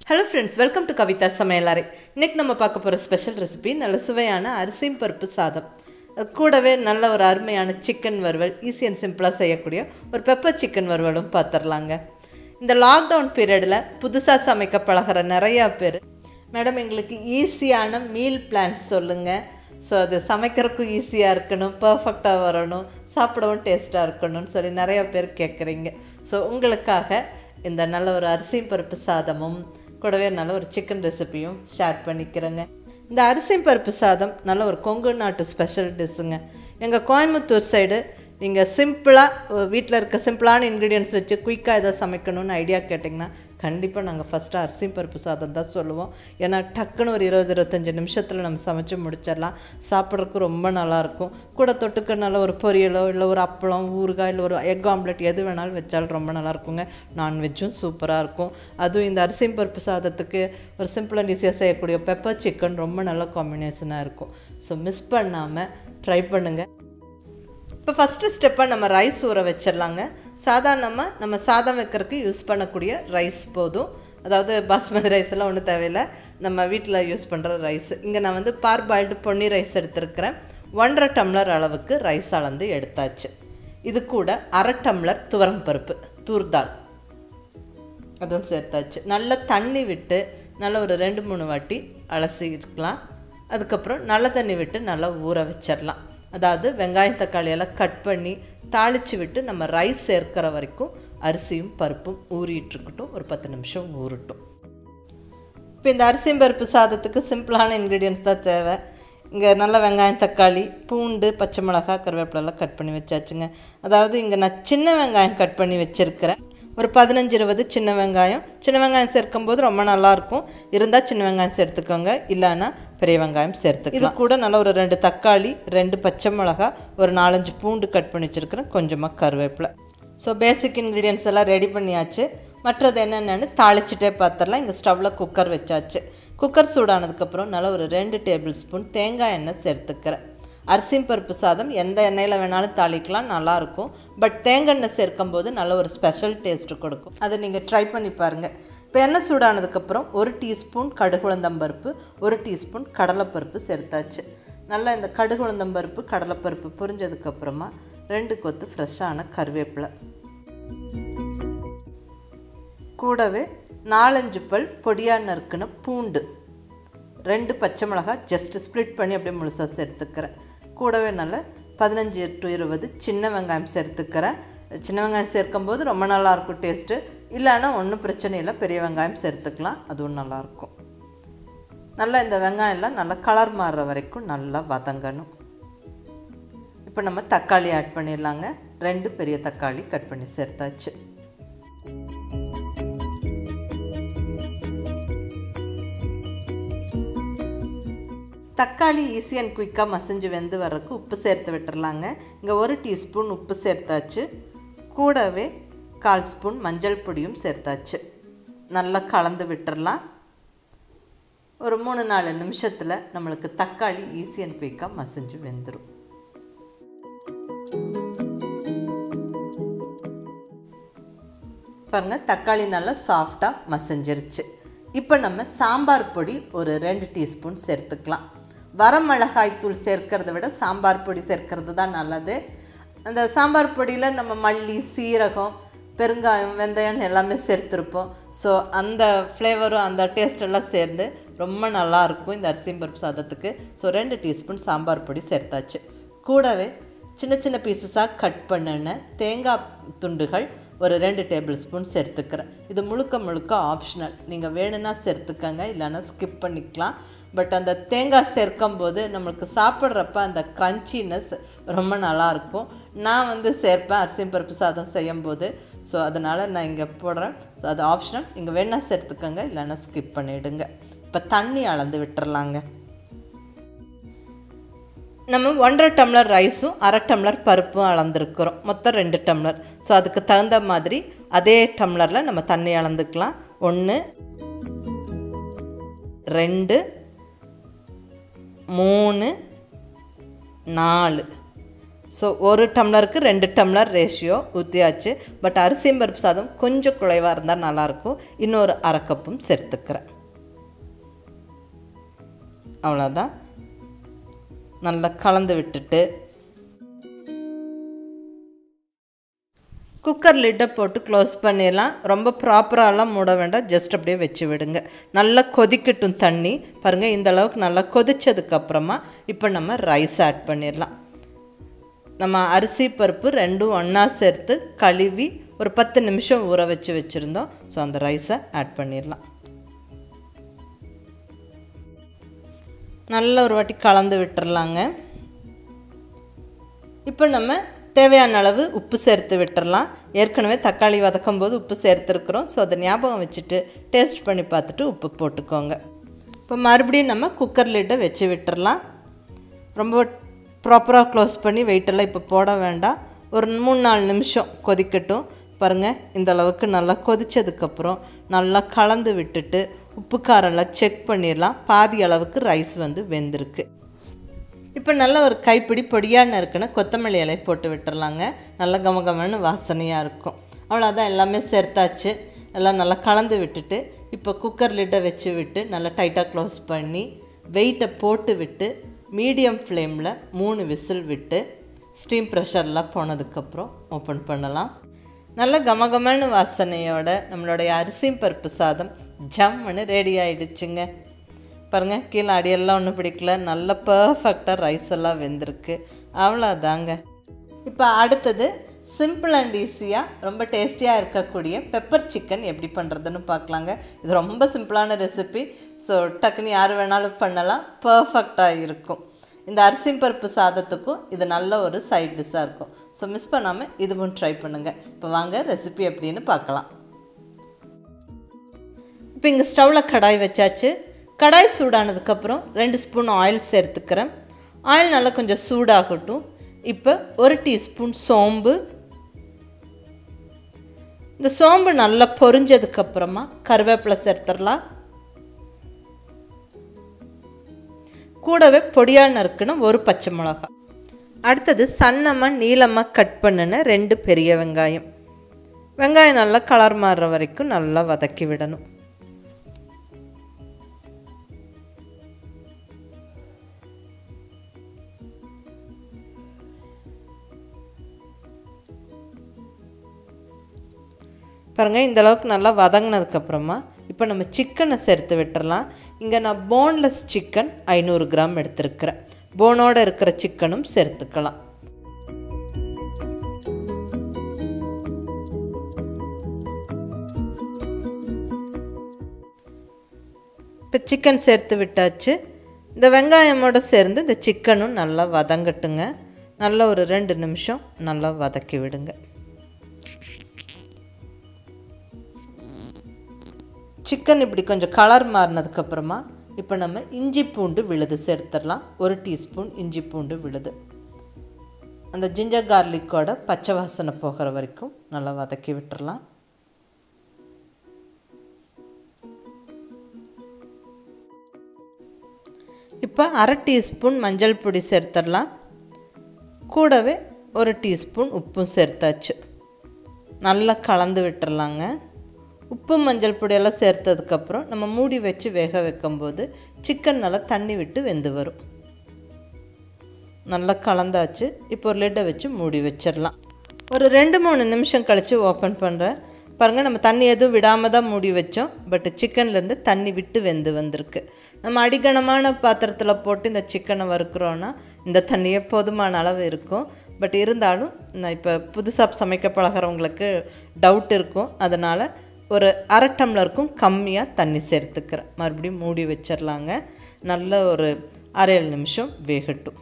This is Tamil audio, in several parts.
hello friends welcome to Kavitha சமையலறை இன்னைக்கு நம்ம பார்க்க போகிற ஸ்பெஷல் ரெசிபி நல்ல சுவையான அரிசியும் பருப்பு சாதம் அது கூடவே நல்ல ஒரு அருமையான சிக்கன் வறுவல் ஈஸி அண்ட் சிம்பிளாக செய்யக்கூடிய ஒரு பெப்பர் சிக்கன் வறுவலும் பார்த்துடலாங்க இந்த லாக்டவுன் பீரியடில் புதுசாக சமைக்க பழகிற நிறையா பேர் மேடம் எங்களுக்கு ஈஸியான மீல் பிளான்ஸ் சொல்லுங்கள் ஸோ அது சமைக்கிறதுக்கும் ஈஸியாக இருக்கணும் பர்ஃபெக்டாக வரணும் சாப்பிடவும் டேஸ்ட்டாக இருக்கணும்னு சொல்லி நிறைய பேர் கேட்குறீங்க ஸோ உங்களுக்காக இந்த நல்ல ஒரு அரிசி பருப்பு சாதமும் கூடவே நல்ல ஒரு சிக்கன் ரெசிபியும் ஷேர் பண்ணிக்கிறேங்க இந்த அரிசி பருப்பு சாதம் நல்ல ஒரு கொங்கு நாட்டு ஸ்பெஷல் டிஷ்ஷுங்க எங்கள் கோயம்புத்தூர் சைடு நீங்கள் சிம்பிளாக வீட்டில் இருக்க சிம்பிளான இன்க்ரீடியன்ஸ் வச்சு குயிக்காக எதாவது சமைக்கணும்னு ஐடியா கேட்டிங்கன்னா கண்டிப்பாக நாங்கள் ஃபஸ்ட்டு அரிசி பருப்பு சாதம் தான் சொல்லுவோம் ஏன்னா டக்குன்னு ஒரு இருபது இருபத்தஞ்சி நிமிஷத்தில் நம்ம சமைச்சு முடிச்சிடலாம் சாப்பிட்றதுக்கு ரொம்ப நல்லாயிருக்கும் கூட தொட்டுக்க நல்ல ஒரு பொரியலோ இல்லை ஒரு அப்பளம் ஊறுகாய் இல்லை ஒரு எக் ஆம்லெட் எது வேணாலும் வச்சாலும் ரொம்ப நல்லா இருக்குங்க நான்வெஜ்ஜும் சூப்பராக இருக்கும் அதுவும் இந்த அரிசி பருப்பு சாதத்துக்கு ஒரு சிம்பிள் அண்ட் ஈஸியாக செய்யக்கூடிய பெப்பர் சிக்கன் ரொம்ப நல்ல காம்பினேஷனாக இருக்கும் ஸோ மிஸ் பண்ணாமல் ட்ரை பண்ணுங்கள் இப்போ ஃபஸ்ட்டு ஸ்டெப்பாக நம்ம ரைஸ் ஊற வச்சிடலாங்க சாதாரணமாக நம்ம சாதம் வைக்கிறதுக்கு யூஸ் பண்ணக்கூடிய ரைஸ் போதும் அதாவது பாஸ்மதி ரைஸ் எல்லாம் ஒன்றும் தேவையில்லை நம்ம வீட்டில் யூஸ் பண்ணுற ரைஸ் இங்கே நான் வந்து பார் பாயில்டு பொன்னி ரைஸ் எடுத்துருக்கிறேன் ஒன்றரை டம்ளர் அளவுக்கு ரைஸ் அளந்து எடுத்தாச்சு இது கூட அரை டம்ளர் துவரம் பருப்பு தூர்தால் அதுவும் சேர்த்தாச்சு நல்லா தண்ணி விட்டு நல்லா ஒரு ரெண்டு மூணு வாட்டி அலசிக்கலாம் அதுக்கப்புறம் நல்ல தண்ணி விட்டு நல்லா ஊற வச்சிடலாம் அதாவது வெங்காயம் தக்காளி எல்லாம் கட் பண்ணி தாளித்து விட்டு நம்ம ரைஸ் சேர்க்கிற வரைக்கும் அரிசியும் பருப்பும் ஊறிட்டு இருக்கட்டும் ஒரு பத்து நிமிஷம் ஊறட்டும் இப்போ இந்த அரிசியும் பருப்பு சாதத்துக்கு சிம்பிளான இன்க்ரீடியன்ஸ் தான் தேவை இங்கே நல்ல வெங்காயம் தக்காளி பூண்டு பச்சை மிளகா கருவேப்பிலெல்லாம் கட் பண்ணி வச்சாச்சுங்க அதாவது இங்கே நான் சின்ன வெங்காயம் கட் பண்ணி வச்சுருக்கிறேன் ஒரு பதினஞ்சு இருபது சின்ன வெங்காயம் சின்ன வெங்காயம் சேர்க்கும் போது ரொம்ப நல்லாயிருக்கும் இருந்தால் சின்ன வெங்காயம் சேர்த்துக்கோங்க இல்லைன்னா பெரிய வெங்காயம் சேர்த்துக்கலாம் இது கூட நல்ல ஒரு ரெண்டு தக்காளி ரெண்டு பச்சை மிளகா ஒரு நாலஞ்சு பூண்டு கட் பண்ணி வச்சுருக்கிறேன் கொஞ்சமாக கருவேப்பிலை ஸோ பேசிக் இன்க்ரீடியன்ஸ் எல்லாம் ரெடி பண்ணியாச்சு மற்றது என்னென்னு தாளிச்சிட்டே பார்த்துடலாம் இங்கே ஸ்டவ்வில் குக்கர் வச்சாச்சு குக்கர் சூடானதுக்கப்புறம் நல்லா ஒரு ரெண்டு டேபிள் ஸ்பூன் தேங்காய் எண்ணெய் சேர்த்துக்கிறேன் அரிசி பருப்பு சாதம் எந்த எண்ணெயில் வேணாலும் தாளிக்கலாம் நல்லாயிருக்கும் பட் தேங்காய் எண்ணெய் சேர்க்கும் போது நல்ல ஒரு ஸ்பெஷல் டேஸ்ட்டு கொடுக்கும் அதை நீங்கள் ட்ரை பண்ணி பாருங்கள் இப்போ எண்ணெய் சூடானதுக்கப்புறம் ஒரு டீஸ்பூன் கடுகுளந்தம்பருப்பு ஒரு டீஸ்பூன் கடலைப்பருப்பு சேர்த்தாச்சு நல்லா இந்த கடுகுளந்தம்பருப்பு கடலைப்பருப்பு புரிஞ்சதுக்கப்புறமா ரெண்டு கொத்து ஃப்ரெஷ்ஷான கருவேப்பிலை கூடவே நாலஞ்சு பல் பொடியாக நறுக்குன பூண்டு ரெண்டு பச்சை மிளகாய் ஜஸ்ட் ஸ்ப்ளிட் பண்ணி அப்படியே முழுசாக சேர்த்துக்கிறேன் கூடவே நல்ல பதினஞ்சு டு இருபது சின்ன வெங்காயம் சேர்த்துக்கிறேன் சின்ன வெங்காயம் சேர்க்கும்போது ரொம்ப நல்லாயிருக்கும் டேஸ்ட்டு இல்லைன்னா ஒன்றும் பிரச்சனை இல்லை பெரிய வெங்காயம் சேர்த்துக்கலாம் அதுவும் நல்லாயிருக்கும் நல்லா இந்த வெங்காயம்லாம் நல்லா கலர் மாறுற வரைக்கும் நல்லா வதங்கணும் இப்போ நம்ம தக்காளி ஆட் பண்ணிடலாங்க ரெண்டு பெரிய தக்காளி கட் பண்ணி சேர்த்தாச்சு தக்காளி ஈஸி அண்ட் குயிக்காக மசிஞ்சு வெந்து வர்றதுக்கு உப்பு சேர்த்து விட்டுறலாங்க இங்கே ஒரு டீஸ்பூன் உப்பு சேர்த்தாச்சு கூடவே கால் ஸ்பூன் மஞ்சள் பொடியும் சேர்த்தாச்சு நல்லா கலந்து விட்டுறலாம் ஒரு மூணு நாலு நிமிஷத்தில் நம்மளுக்கு தக்காளி ஈஸி அண்ட் குயிக்காக மசிஞ்சு வெந்துடும் பாருங்கள் தக்காளி நல்லா சாஃப்டாக மசிஞ்சிருச்சு இப்போ நம்ம சாம்பார் பொடி ஒரு ரெண்டு டீஸ்பூன் சேர்த்துக்கலாம் வரமிளகாய் தூள் சேர்க்கறத விட சாம்பார் பொடி சேர்க்கறது தான் நல்லது அந்த சாம்பார் பொடியில் நம்ம மல்லி சீரகம் பெருங்காயம் வெந்தயம் எல்லாமே சேர்த்துருப்போம் ஸோ அந்த ஃப்ளேவரும் அந்த டேஸ்ட் எல்லாம் சேர்ந்து ரொம்ப நல்லாயிருக்கும் இந்த அரிசி பருப்பு சாதத்துக்கு ஸோ ரெண்டு டீஸ்பூன் சாம்பார் பொடி சேர்த்தாச்சு கூடவே சின்ன சின்ன பீசஸாக கட் பண்ணின தேங்காய் துண்டுகள் ஒரு ரெண்டு டேபிள் ஸ்பூன் சேர்த்துக்கிறேன் இது முழுக்க முழுக்க ஆப்ஷனல் நீங்கள் வேணும்னா சேர்த்துக்கங்க இல்லைன்னா ஸ்கிப் பண்ணிக்கலாம் பட் அந்த தேங்காய் சேர்க்கும் போது நம்மளுக்கு சாப்பிட்றப்ப அந்த க்ரன்ச்சினஸ் ரொம்ப நல்லாயிருக்கும் நான் வந்து சேர்ப்பேன் அரிசி பருப்பு சாதம் செய்யும்போது ஸோ அதனால் நான் இங்கே போடுறேன் ஸோ அது ஆப்ஷனல் இங்கே வேணால் சேர்த்துக்கங்க இல்லைன்னா ஸ்கிப் பண்ணிவிடுங்க இப்போ தண்ணி அளந்து விட்டுறலாங்க நம்ம ஒன்றரை டம்ளர் ரைஸும் அரை டம்ளர் பருப்பும் அளந்துருக்குறோம் மொத்தம் ரெண்டு டம்ளர் ஸோ அதுக்கு தகுந்த மாதிரி அதே டம்ளரில் நம்ம தண்ணி அளந்துக்கலாம் ஒன்று ரெண்டு மூணு நாலு ஸோ ஒரு டம்ளருக்கு ரெண்டு டம்ளர் ரேஷியோ ஊற்றியாச்சு பட் அரிசி பருப்பு சாதம் கொஞ்சம் குறைவாக இருந்தால் நல்லாயிருக்கும் இன்னொரு அரை கப்பும் சேர்த்துக்கிறேன் அவ்வளோதான் நல்லா கலந்து விட்டுட்டு குக்கர் லிட்டை போட்டு க்ளோஸ் பண்ணிடலாம் ரொம்ப ப்ராப்பராலாம் மூட வேண்டாம் ஜஸ்ட் அப்படியே வச்சு விடுங்க நல்லா கொதிக்கட்டும் தண்ணி பாருங்கள் இந்த அளவுக்கு நல்லா கொதிச்சதுக்கப்புறமா இப்போ நம்ம ரைஸ் ஆட் பண்ணிடலாம் நம்ம அரிசி பருப்பு ரெண்டும் ஒன்றா சேர்த்து கழுவி ஒரு பத்து நிமிஷம் ஊற வச்சு வச்சுருந்தோம் ஸோ அந்த ரைஸை ஆட் பண்ணிடலாம் நல்ல ஒரு வாட்டி கலந்து விட்டுறலாங்க இப்போ நம்ம தேவையான அளவு உப்பு சேர்த்து விட்டுறலாம் ஏற்கனவே தக்காளி வதக்கும் போது உப்பு சேர்த்துருக்குறோம் ஸோ அதை ஞாபகம் வச்சுட்டு டேஸ்ட் பண்ணி பார்த்துட்டு உப்பு போட்டுக்கோங்க இப்போ மறுபடியும் நம்ம குக்கர் லிட்டை வச்சு விட்டுறலாம் ரொம்ப ப்ராப்பராக க்ளோஸ் பண்ணி வெயிட்டெல்லாம் இப்போ போட வேண்டாம் ஒரு மூணு நாலு நிமிஷம் கொதிக்கட்டும் பாருங்கள் இந்த அளவுக்கு நல்லா கொதித்ததுக்கப்புறம் நல்லா கலந்து விட்டுட்டு உப்பு காரெல்லாம் செக் பண்ணிடலாம் பாதி அளவுக்கு ரைஸ் வந்து வெந்திருக்கு இப்போ நல்ல ஒரு கைப்பிடி பொடியாக நறுக்குன்னு கொத்தமல்லி இலை போட்டு விட்டுறலாங்க நல்லா கமகமன்னு வாசனையாக இருக்கும் அவ்வளோதான் எல்லாமே சேர்த்தாச்சு எல்லாம் நல்லா கலந்து விட்டுட்டு இப்போ குக்கர் லிட்டை வச்சு விட்டு நல்லா டைட்டாக க்ளோஸ் பண்ணி வெயிட்டை போட்டு விட்டு மீடியம் ஃப்ளேமில் மூணு விசில் விட்டு ஸ்டீம் ப்ரெஷர்லாம் போனதுக்கப்புறம் ஓப்பன் பண்ணலாம் நல்ல கமகமன்னு வாசனையோட நம்மளுடைய அரிசி பருப்பு சாதம் ஜம்முன்னு ரெடி ஆயிடுச்சுங்க பாருங்கள் கீழே அடியெல்லாம் ஒன்றும் பிடிக்கல நல்ல பர்ஃபெக்டாக ரைஸ் எல்லாம் வெந்திருக்கு அவ்வளோதாங்க இப்போ அடுத்தது சிம்பிள் அண்ட் ஈஸியாக ரொம்ப டேஸ்டியாக இருக்கக்கூடிய பெப்பர் சிக்கன் எப்படி பண்ணுறதுன்னு பார்க்கலாங்க இது ரொம்ப சிம்பிளான ரெசிபி ஸோ டக்குன்னு யார் வேணாலும் பண்ணலாம் பர்ஃபெக்டாக இருக்கும் இந்த அரிசி பருப்பு சாதத்துக்கும் இது நல்ல ஒரு சைட் டிஷ்ஷாக இருக்கும் ஸோ மிஸ் பண்ணாமல் இதுவும் ட்ரை பண்ணுங்கள் இப்போ வாங்க ரெசிபி எப்படின்னு பார்க்கலாம் இப்போ இங்கே ஸ்டவ்வில் கடாய் வச்சாச்சு கடாய் சூடானதுக்கப்புறம் ரெண்டு ஸ்பூன் ஆயில் சேர்த்துக்கிறேன் ஆயில் நல்லா கொஞ்சம் சூடாகட்டும் இப்போ ஒரு டீஸ்பூன் சோம்பு இந்த சோம்பு நல்லா பொரிஞ்சதுக்கப்புறமா கருவேப்பிலை சேர்த்துடலாம் கூடவே பொடியாக நறுக்குன்னு ஒரு பச்சை மிளகா அடுத்தது சன்னமாக நீளமாக கட் பண்ணின ரெண்டு பெரிய வெங்காயம் வெங்காயம் நல்லா கலர் மாறுற வரைக்கும் நல்லா வதக்கி விடணும் பாருங்கள் இந்த அளவுக்கு நல்லா வதங்கினதுக்கப்புறமா இப்போ நம்ம சிக்கனை சேர்த்து விட்டுறலாம் இங்கே நான் போன்லெஸ் சிக்கன் ஐநூறு கிராம் எடுத்திருக்கிறேன் போனோடு இருக்கிற சிக்கனும் சேர்த்துக்கலாம் இப்போ சிக்கன் சேர்த்து விட்டாச்சு இந்த வெங்காயமோடு சேர்ந்து இந்த சிக்கனும் நல்லா வதங்கட்டுங்க நல்லா ஒரு ரெண்டு நிமிஷம் நல்லா வதக்கி விடுங்க சிக்கன் இப்படி கொஞ்சம் கலர் மாறினதுக்கப்புறமா இப்போ நம்ம இஞ்சி பூண்டு விழுது சேர்த்துடலாம் ஒரு டீஸ்பூன் இஞ்சி பூண்டு விழுது அந்த ஜிஞ்சர் கார்லிக்கோட பச்சை வாசனை போகிற வரைக்கும் நல்லா வதக்கி விட்டுறலாம் இப்போ அரை டீஸ்பூன் மஞ்சள் பொடி சேர்த்துடலாம் கூடவே ஒரு டீஸ்பூன் உப்பும் சேர்த்தாச்சு நல்லா கலந்து விட்டுறலாங்க உப்பு மஞ்சள் பொடியெல்லாம் சேர்த்ததுக்கப்புறம் நம்ம மூடி வச்சு வேக வைக்கும்போது சிக்கன் நல்லா தண்ணி விட்டு வெந்து வரும் நல்லா கலந்தாச்சு இப்போ ஒரு லிட்டை வச்சு மூடி வச்சிடலாம் ஒரு ரெண்டு மூணு நிமிஷம் கழித்து ஓப்பன் பண்ணுறேன் பாருங்கள் நம்ம தண்ணி எதுவும் விடாமல் தான் மூடி வச்சோம் பட் சிக்கன்லேருந்து தண்ணி விட்டு வெந்து வந்திருக்கு நம்ம அடிகனமான பாத்திரத்தில் போட்டு இந்த சிக்கனை வறுக்கிறோன்னா இந்த தண்ணியே போதுமான அளவு இருக்கும் பட் இருந்தாலும் நான் இப்போ புதுசாக சமைக்க பழகிறவங்களுக்கு டவுட் இருக்கும் அதனால் ஒரு அரை டம்ளருக்கும் கம்மியாக தண்ணி சேர்த்துக்கிறேன் மறுபடியும் மூடி வச்சிடலாங்க நல்ல ஒரு அரை ஏழு நிமிஷம் வேகட்டும்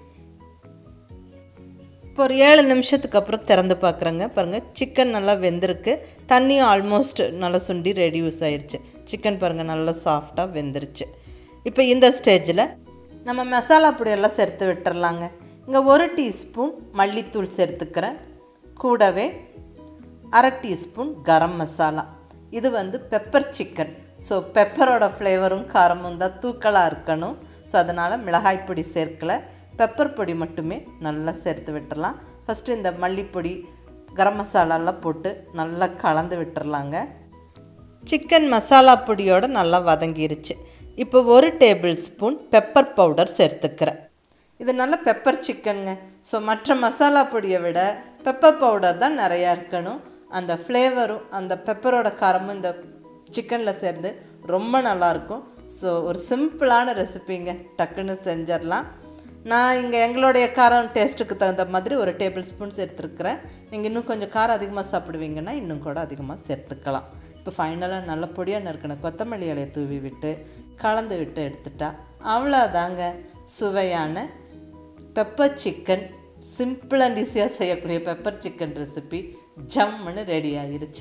இப்போ ஒரு ஏழு நிமிஷத்துக்கு அப்புறம் திறந்து பார்க்குறேங்க பாருங்கள் சிக்கன் நல்லா வெந்திருக்கு தண்ணியும் ஆல்மோஸ்ட் நல்லா சுண்டி ரெடியூஸ் ஆயிடுச்சு சிக்கன் பாருங்கள் நல்லா சாஃப்டாக வெந்துருச்சு இப்போ இந்த ஸ்டேஜில் நம்ம மசாலா பொடியெல்லாம் சேர்த்து விட்டுறலாங்க இங்கே ஒரு டீஸ்பூன் மல்லித்தூள் சேர்த்துக்கிறேன் கூடவே அரை டீஸ்பூன் கரம் மசாலா இது வந்து பெப்பர் சிக்கன் ஸோ பெப்பரோட ஃப்ளேவரும் காரமும் தான் தூக்கலாக இருக்கணும் ஸோ அதனால் மிளகாய் பொடி சேர்க்கலை பெப்பர் பொடி மட்டுமே நல்லா சேர்த்து விட்டுறலாம் ஃபஸ்ட்டு இந்த மல்லிப்பொடி கரம் மசாலாலாம் போட்டு நல்லா கலந்து விட்டுறலாங்க சிக்கன் மசாலா பொடியோடு நல்லா வதங்கிருச்சு இப்போ ஒரு டேபிள் ஸ்பூன் பெப்பர் பவுடர் சேர்த்துக்கிறேன் இது நல்ல பெப்பர் சிக்கனுங்க ஸோ மற்ற மசாலா பொடியை விட பெப்பர் பவுடர் தான் நிறையா இருக்கணும் அந்த ஃப்ளேவரும் அந்த பெப்பரோட காரமும் இந்த சிக்கனில் சேர்ந்து ரொம்ப நல்லாயிருக்கும் ஸோ ஒரு சிம்பிளான ரெசிபிங்க டக்குன்னு செஞ்சிடலாம் நான் இங்கே எங்களுடைய காரம் டேஸ்ட்டுக்கு தகுந்த மாதிரி ஒரு டேபிள் ஸ்பூன் சேர்த்துருக்குறேன் நீங்கள் இன்னும் கொஞ்சம் காரம் அதிகமாக சாப்பிடுவீங்கன்னா இன்னும் கூட அதிகமாக சேர்த்துக்கலாம் இப்போ ஃபைனலாக நல்ல பொடியாக நறுக்கின கொத்தமல்லி இலையை தூவி விட்டு கலந்து விட்டு எடுத்துட்டா அவ்வளோதாங்க சுவையான பெப்பர் சிக்கன் சிம்பிள் அண்ட் ஈஸியாக செய்யக்கூடிய பெப்பர் சிக்கன் ரெசிபி ஜம்முன்னு ரெடி ஆகிருச்சு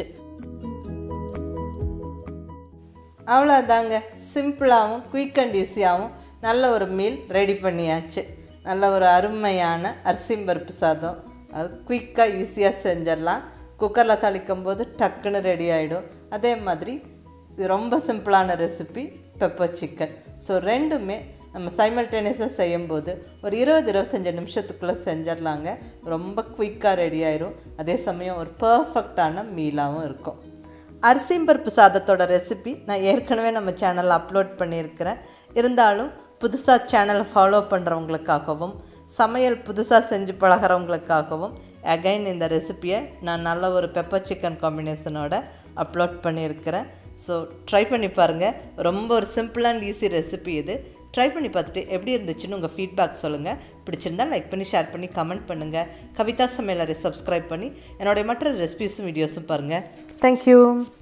அவ்வளோதாங்க சிம்பிளாகவும் குயிக் அண்ட் ஈஸியாகவும் நல்ல ஒரு மீல் ரெடி பண்ணியாச்சு நல்ல ஒரு அருமையான அரிசி பருப்பு சாதம் அது குயிக்காக ஈஸியாக செஞ்சிடலாம் குக்கரில் தாளிக்கும் போது டக்குன்னு ரெடி ஆகிடும் அதே மாதிரி இது ரொம்ப சிம்பிளான ரெசிபி பெப்பர் சிக்கன் ஸோ ரெண்டுமே நம்ம சைமல்டேனியஸாக செய்யும்போது ஒரு இருபது இருபத்தஞ்சி நிமிஷத்துக்குள்ளே செஞ்சிடலாங்க ரொம்ப குயிக்காக ரெடி ஆயிரும் அதே சமயம் ஒரு பர்ஃபெக்டான மீலாகவும் இருக்கும் அரிசிம்பருப்பு சாதத்தோட ரெசிபி நான் ஏற்கனவே நம்ம சேனலில் அப்லோட் பண்ணியிருக்கிறேன் இருந்தாலும் புதுசாக சேனலை ஃபாலோ பண்ணுறவங்களுக்காகவும் சமையல் புதுசாக செஞ்சு பழகிறவங்களுக்காகவும் அகைன் இந்த ரெசிப்பியை நான் நல்ல ஒரு பெப்பர் சிக்கன் காம்பினேஷனோட அப்லோட் பண்ணியிருக்கிறேன் ஸோ ட்ரை பண்ணி பாருங்கள் ரொம்ப ஒரு சிம்பிள் அண்ட் ஈஸி ரெசிபி இது ட்ரை பண்ணி பார்த்துட்டு எப்படி இருந்துச்சுன்னு உங்கள் ஃபீட்பேக் சொல்லுங்கள் பிடிச்சிருந்தா லைக் பண்ணி ஷேர் பண்ணி கமெண்ட் பண்ணுங்கள் கவிதா சமையலரை சப்ஸ்கிரைப் பண்ணி என்னுடைய மற்ற ரெசிபிஸும் வீடியோஸும் பாருங்கள் தேங்க்யூ